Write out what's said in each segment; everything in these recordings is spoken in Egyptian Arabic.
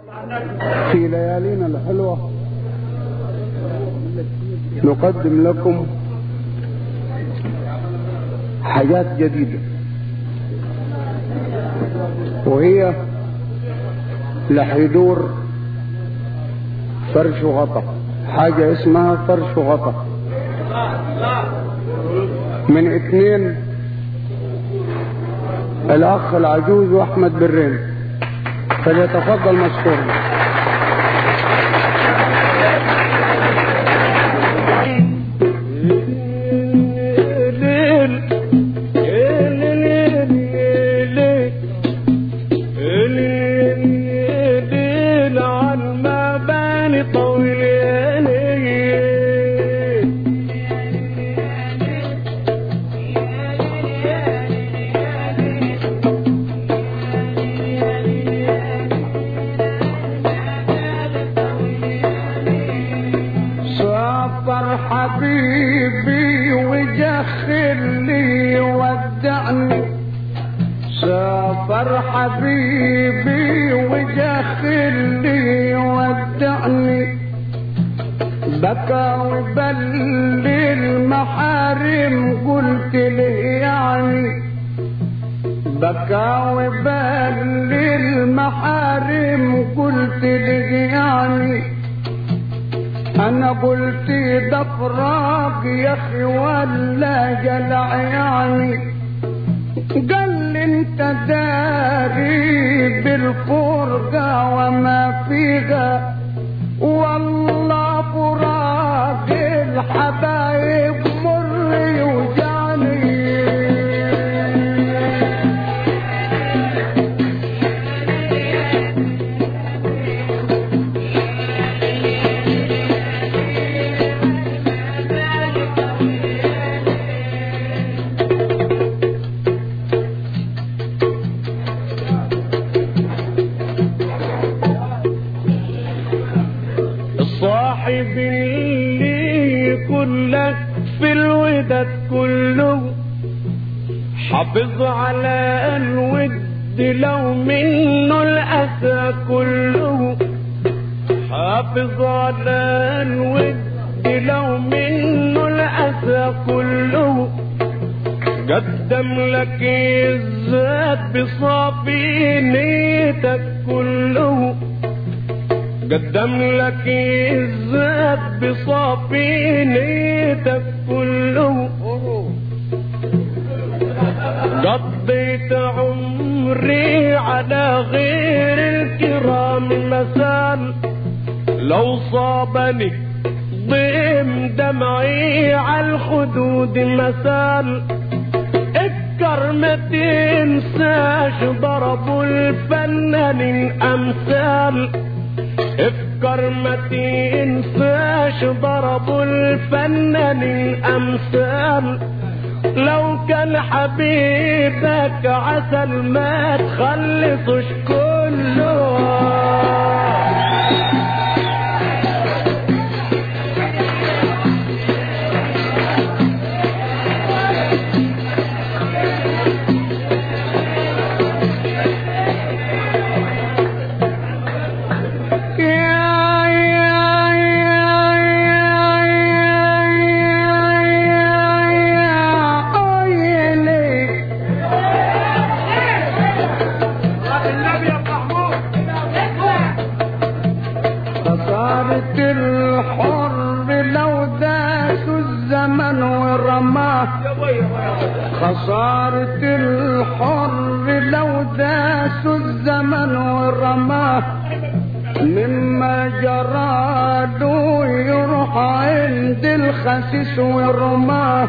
في ليالينا الحلوة نقدم لكم حاجات جديدة وهي لحيدور فرش وغطا حاجة اسمها فرش وغطا من اثنين الاخ العجوز واحمد برين فليتفضل مشكورا سافر حبيبي وجخلي ودعني سافر حبيبي وجخلي ودعني بكى وبل المحارم قلت له يعني بكى وبل المحارم قلت له يعني انا قلت ده فراق يا اخي ولا جلع يعني قال لي انت داري بالفرقة وما فيها والله فراق الحبايب مر يوجعني الصاحب اللي يكون لك في الوداد كله حافظ على الود لو منه الأسى كله حافظ على الود لو منه الأسى كله قدم لك الزاد بصافي نيتك كله قدم لك الزاد بصافي نيتك كله قضيت عمري على غير الكرام مثال لو صابني ضيم دمعي على الخدود مثال اذكر ما تنساش ضربوا الفنان الامثال افكر ما تنساش ضربوا الفنان الامثال لو كان حبيبك عسل ما تخلصش كله خسارة الحر لو داس الزمن ورماه خسارة الحر لو داس الزمن ورماه مما جرى له يروح عند الخسيس ورماه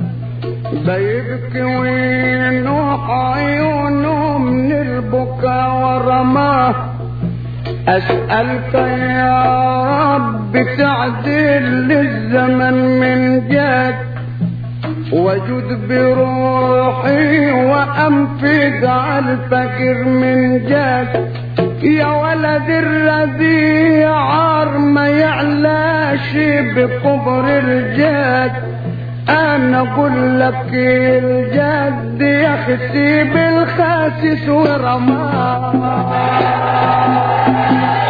بيبكي وينوح عيونه من البكا ورماه أسألك يا رب تعدل للزمن من جد وجد بروحي وأنفق على الفقير من جد يا ولد الرذيع عار ما يعلاش بقبر الجد انا اقول لك الجد يا اختي بالخاسس ورماه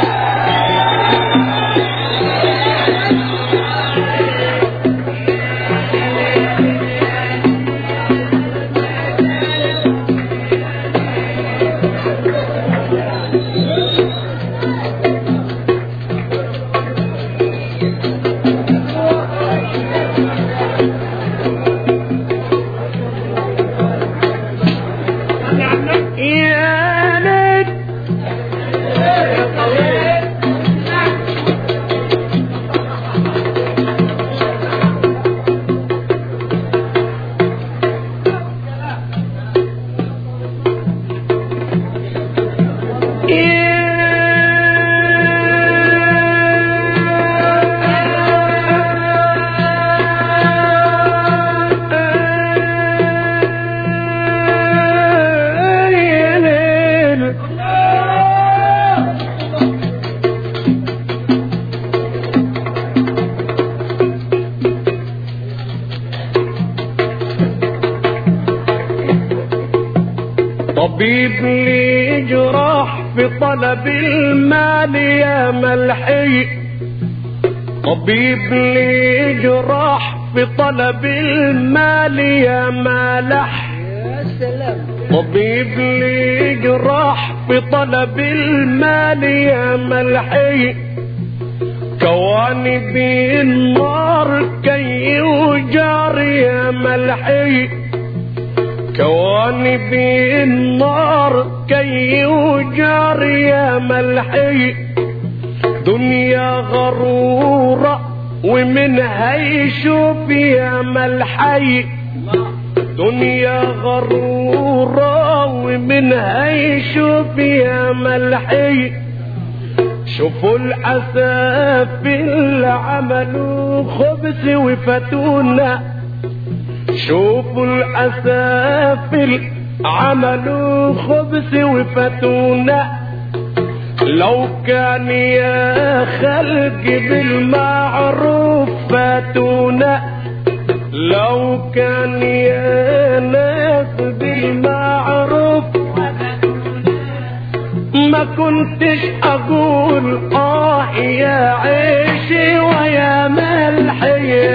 في طلب المال يا ملحي طبيب لي جراح في طلب المال يا مالح يا سلام طبيب لي جراح في طلب المال يا ملحي كواني بالنار كي وجار يا ملحي كواني بالنار كي وجار يا ملحي دنيا غرورة ومنها يشوف يا ملحي دنيا غرورة ومنها يشوف يا ملحي شوفوا الأسافل عملوا خبز وفتونا شوفوا الأسافل عملوا خبز وفتونا لو كان يا خلق بالمعروف فاتونا لو كان يا ناس بالمعروف ما كنتش اقول اه يا عيشي ويا ملحي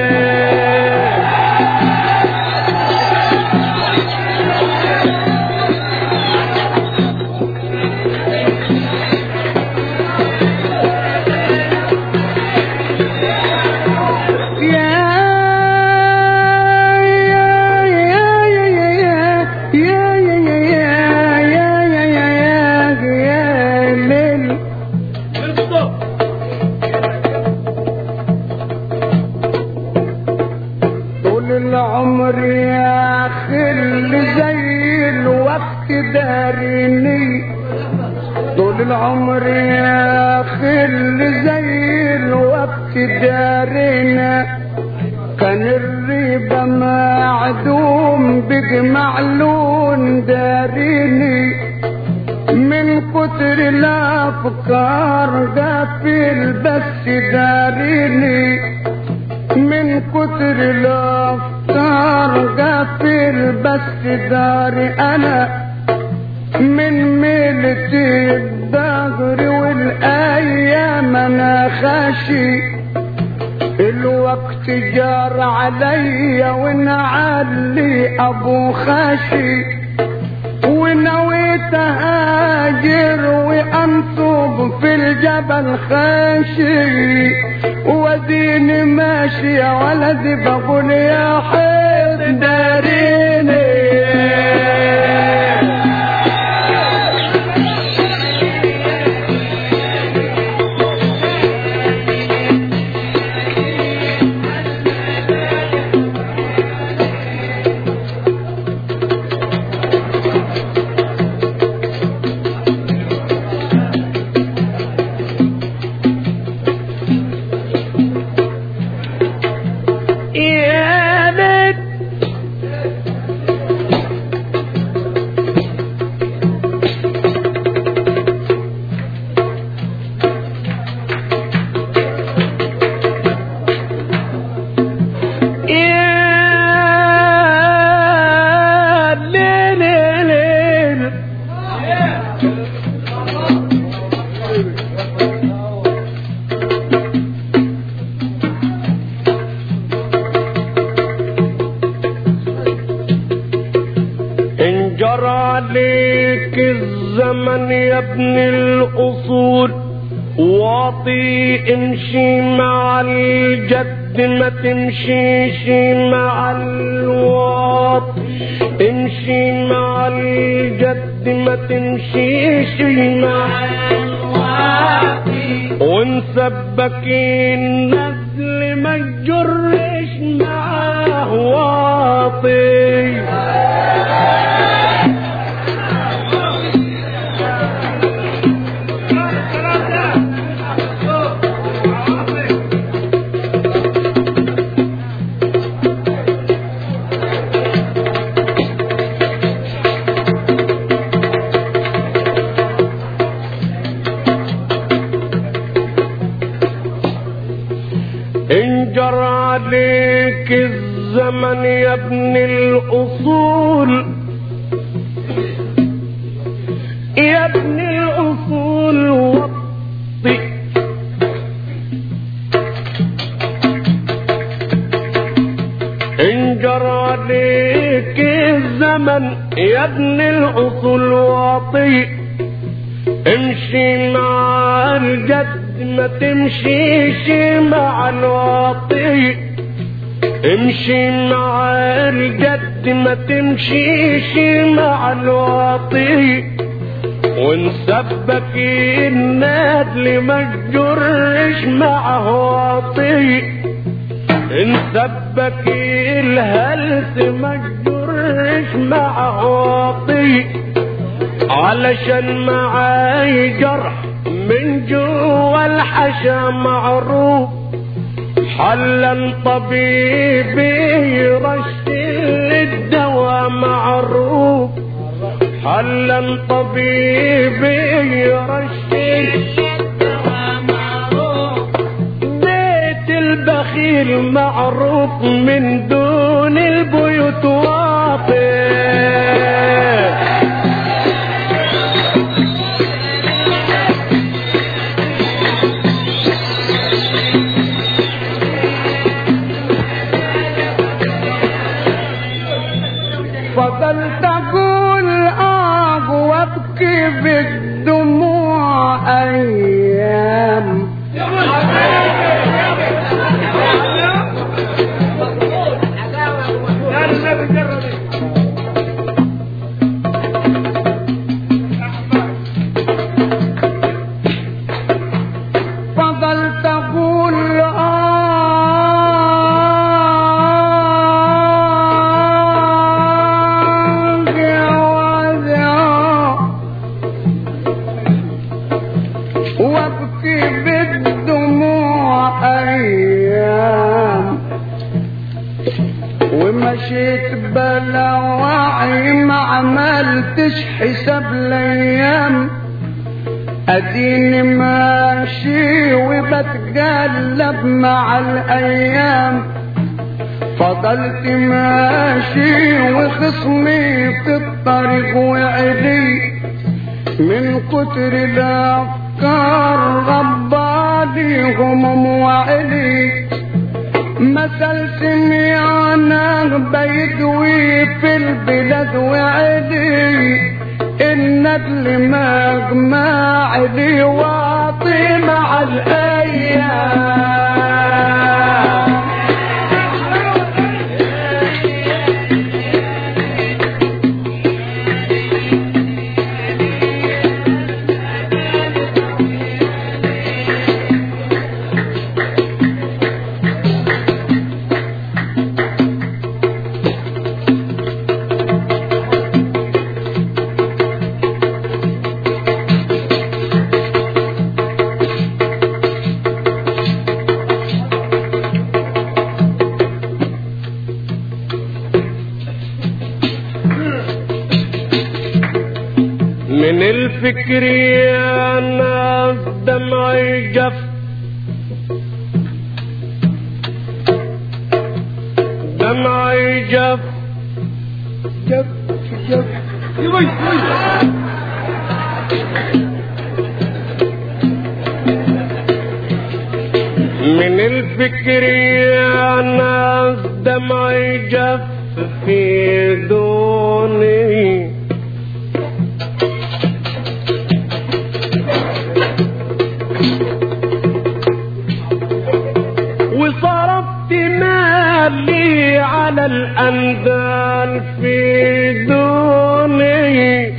طول العمر يا خل زي الوقت دارني طول العمر يا خل زي الوقت دارنا كان الريبة معدوم بجمع لون دارني من كتر الافكار قافل بس دارني من كتر الافكار قافل بس داري انا من ميلة الدهر والايام انا خاشي الوقت جار عليا ونعلي ابو خاشي ونويت اهاجر وانصب في الجبل خاشي وديني ماشي يا ولدي بقول يا حيط داريني يا ليت يا ليل ليل انجر عليك الزمن يا ابن الاصول واطي امشي مع الجد ما تمشيش مع الواطي امشي مع الجد ما تمشيش مع الواطي ونسبك النزل ما تجرش معاه واطي انجر عليك الزمن يا ابن الاصول يا ابن الاصول الزمن يا ابن الاصول واطي امشي مع الجد ما تمشيش مع الواطي امشي مع الجد ما تمشيش مع الواطي ونسبك النادل ما تجرش معه واطي نسبك الهلس ما تجرش معه واطي علشان معاي جرح من جوا الحشا معروف حلا طبيبي يرشل الدواء معروف حلا طبيبي يرشل بيت البخيل معروف من دون البيوت واطي فضلت اقول اه وابكي بالدموع ايام فضلت اقول آه يا وجع وابكي بالدموع ايام ومشيت بلا وعي ما عملتش حساب الايام اديني ماشي وبتقلب مع الايام فضلت ماشي وخصمي في الطريق وعلي من كتر الافكار غبالي هموم وعلي مثل سميانا بيدوي في البلاد وعلي الندل مجمع لي واطي مع الايام من الفكر يا ناس دمعي جف دمعي جف جف جف من الفكر يا ناس دمعي جف في دوني وصرفت مالي على الأندال في دوني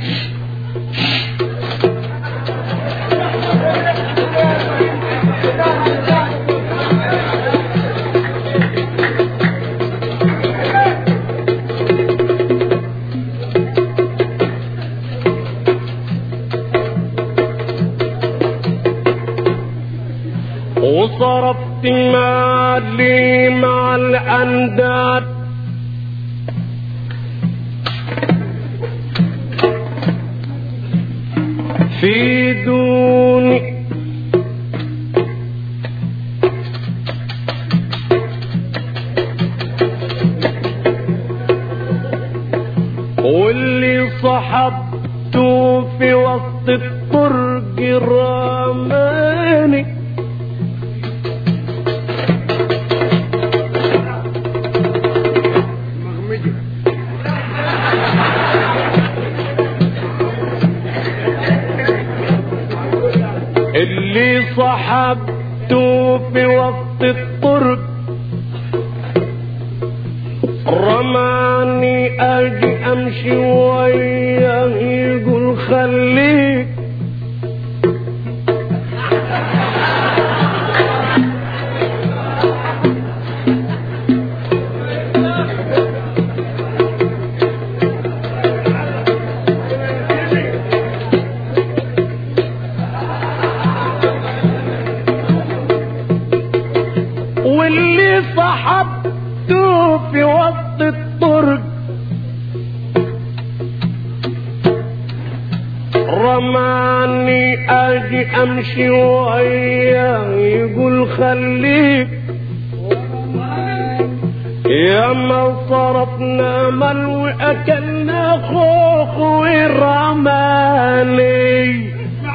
وصرفت مالي مع الأنداد في دوني واللي صحبته في وسط الطرق رماني واللي صحبته في وقت الطرق رماني اجي امشي وياه يقول خليك واللي صحبته في وسط الطرق رماني اجي امشي وياه يقول خليك يا ما صرفنا مل واكلنا خوخ ورماني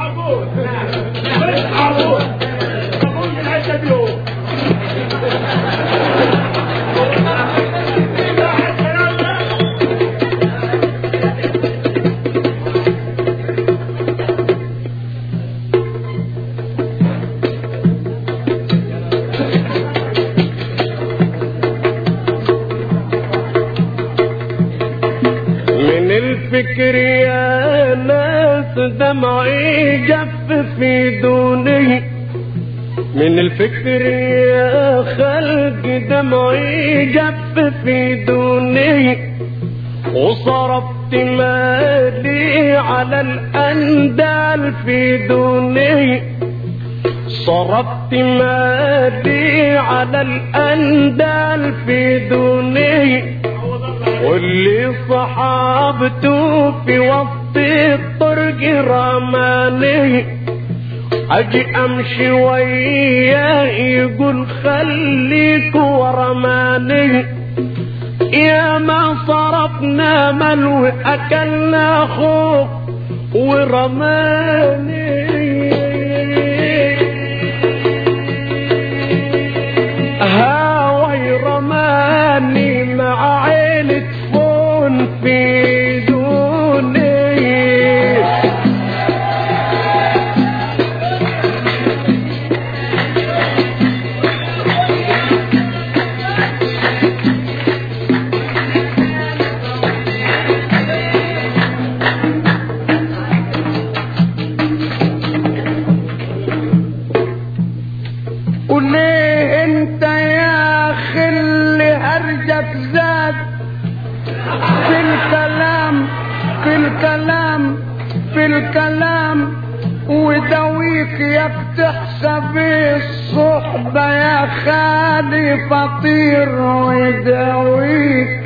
من الفكر يا ناس دمعي جف في دوني من الفكر يا خلق دمعي جف في دوني وصرفت مالي على الأندال في دوني صرفت مالي على الأندال في دوني واللي صحابته في وسط الطرق رماني اجي امشي وياه يقول خليك ورماني يا ما صرفنا ملو اكلنا خوف ورماني هاوي رماني مع عيلة فون في دوني وليه انت يا خل هرجك زاد في الكلام في الكلام في الكلام ودويك يا بتحسب الصحبة يا خالي فطير ودويك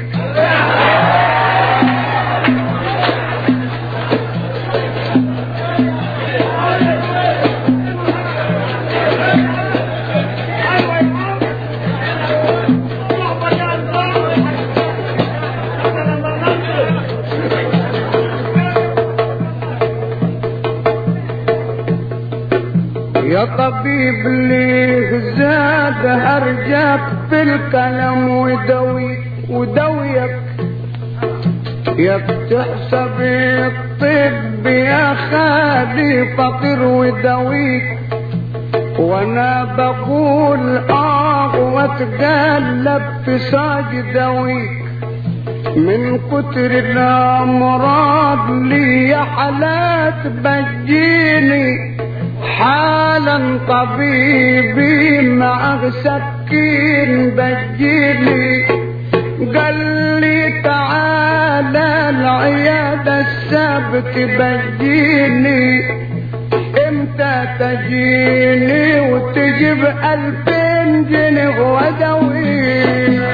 يا طبيب ليه زاد هرجك في الكلام ودوي ودويك يا بتحسب الطب يا خالي فقير ودويك وانا بقول اه واتقلب في ساج دويك من كتر الامراض لي حالات بتجيني حالا طبيبي مع سكين بجيلي قال لي تعالى العيادة السبت بجيني امتى تجيني وتجيب الفين جنيه ودوي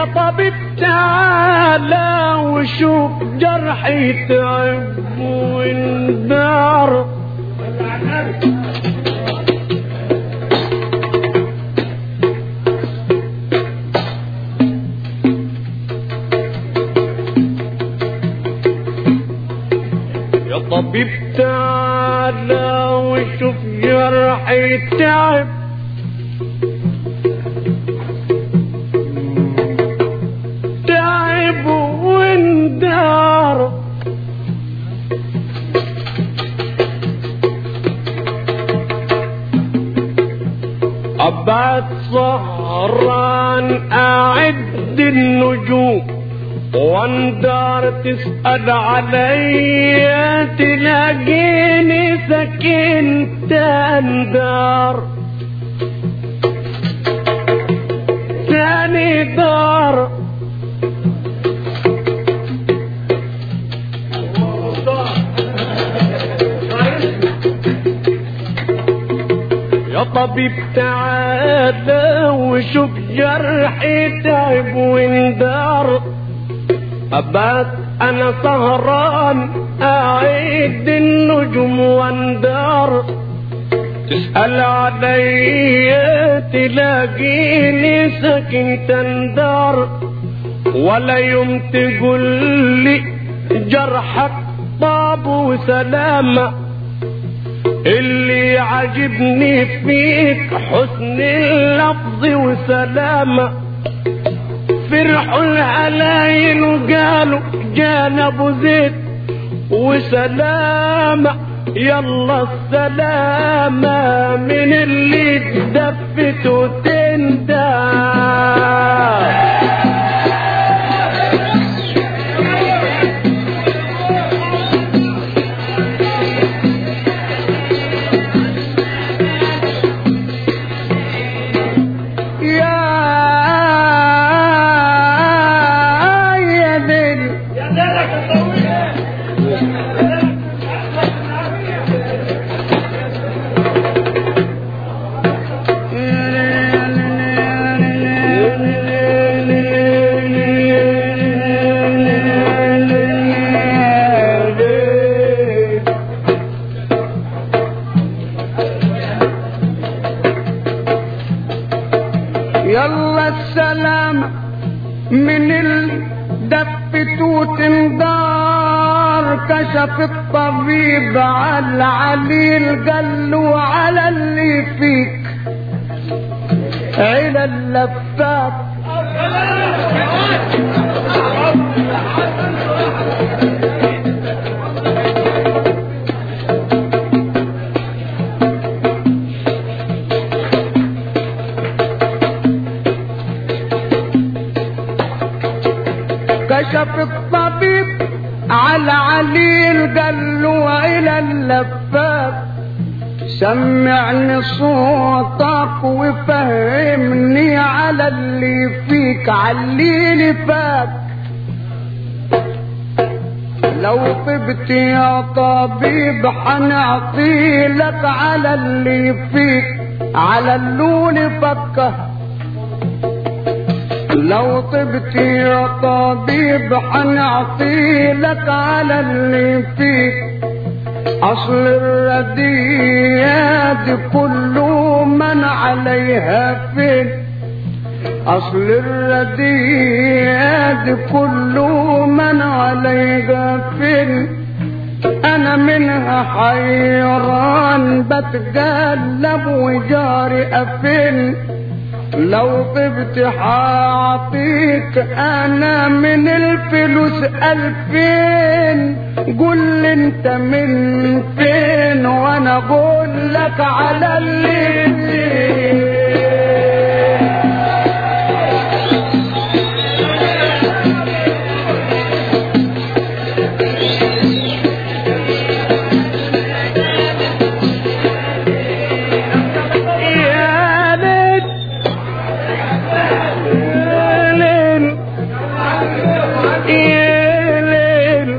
يا طبيب تعالى وشوف جرحي تعب وندار يا طبيب تعالى وشوف جرحي تعب تعب واندار أبعد سهران أعد النجوم واندار تسأل عليا تلاقيني سكنت اندار تاني دار يا طبيب تعالى وشوف جرحي تعب واندار أبات أنا سهران أعيد النجوم واندار تسأل علي تلاقيني ساكن تندار ولا يوم تقول لي جرحك طاب وسلامة اللي عجبني فيك حسن اللفظ وسلامه فرحوا العلايل وقالوا جانا ابو زيد وسلامة يلا السلامة من اللي تدفت وتندى يا يا دل يلا السلام من الدف وتندار كشف الطبيب على العليل قال له على اللي فيك عيل اللفات كشف الطبيب على عليل قال له الى اللفاف سمعني صوتك وفهمني على اللي فيك عليلي فاك لو طبت يا طبيب حنعطي لك على اللي فيك على اللون فكه لو طبت يا طبيب حنعطي لك على اللي فيك اصل الرديات كل من عليها فين اصل الرديات كل من عليها فين انا منها حيران بتقلب وجاري افين لو طبت حاعطيك انا من الفلوس الفين قول انت من فين وانا اقول لك على اللي فين يا ليل يا ليل يا ليل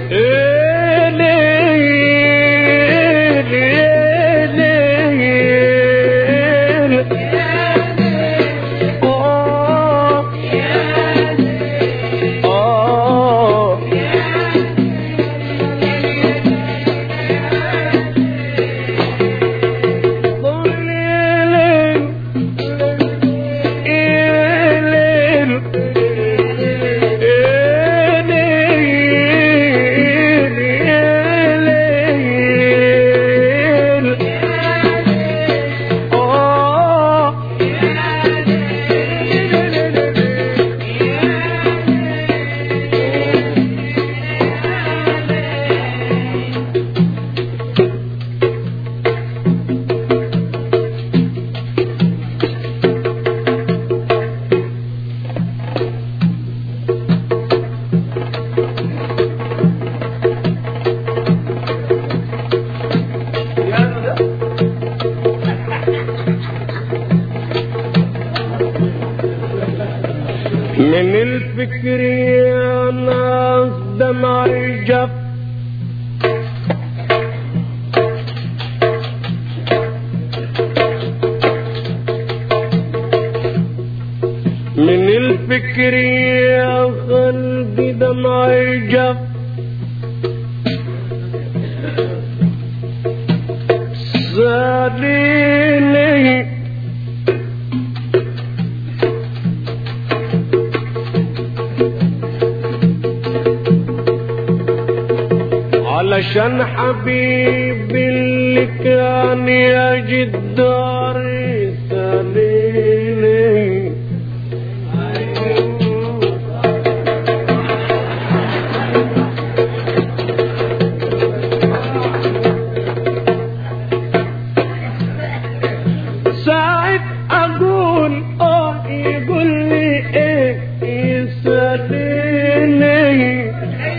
يا ليل يا من الفكر يا ناس دمعي جف من الفكر يا قلبي دمعي جف ساليني علشان حبيبي اللي كان يجد داري ساليني ساعة أقول آه يقول لي إيه يساليني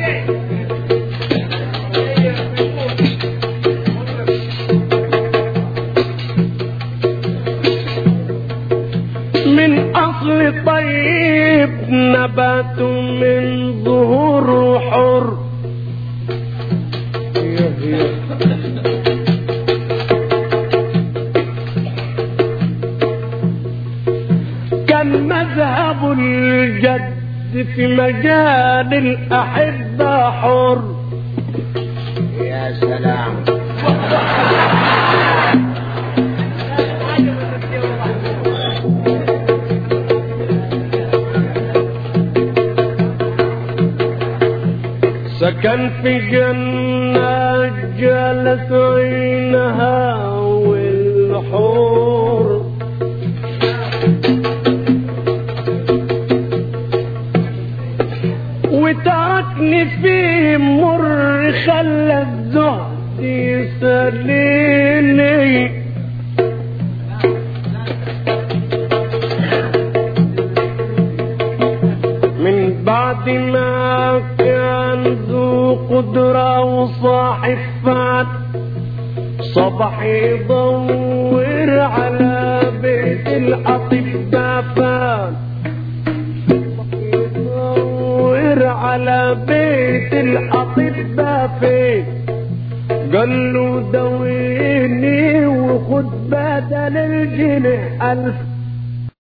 من أصل طيب نبات من ظهور حر كان مذهب الجد في مجال الأحبة حر يا سلام سكن في جنة جلت عينها والحور وتركني في مر خلى الزهد يسليني من بعد ما كان ذو قدرة وصاحب فات صبح يدور على بيت الأطباء فات صبح يدور على بيت الأطباء فين قال له دويني وخد بدل الجنيه ألف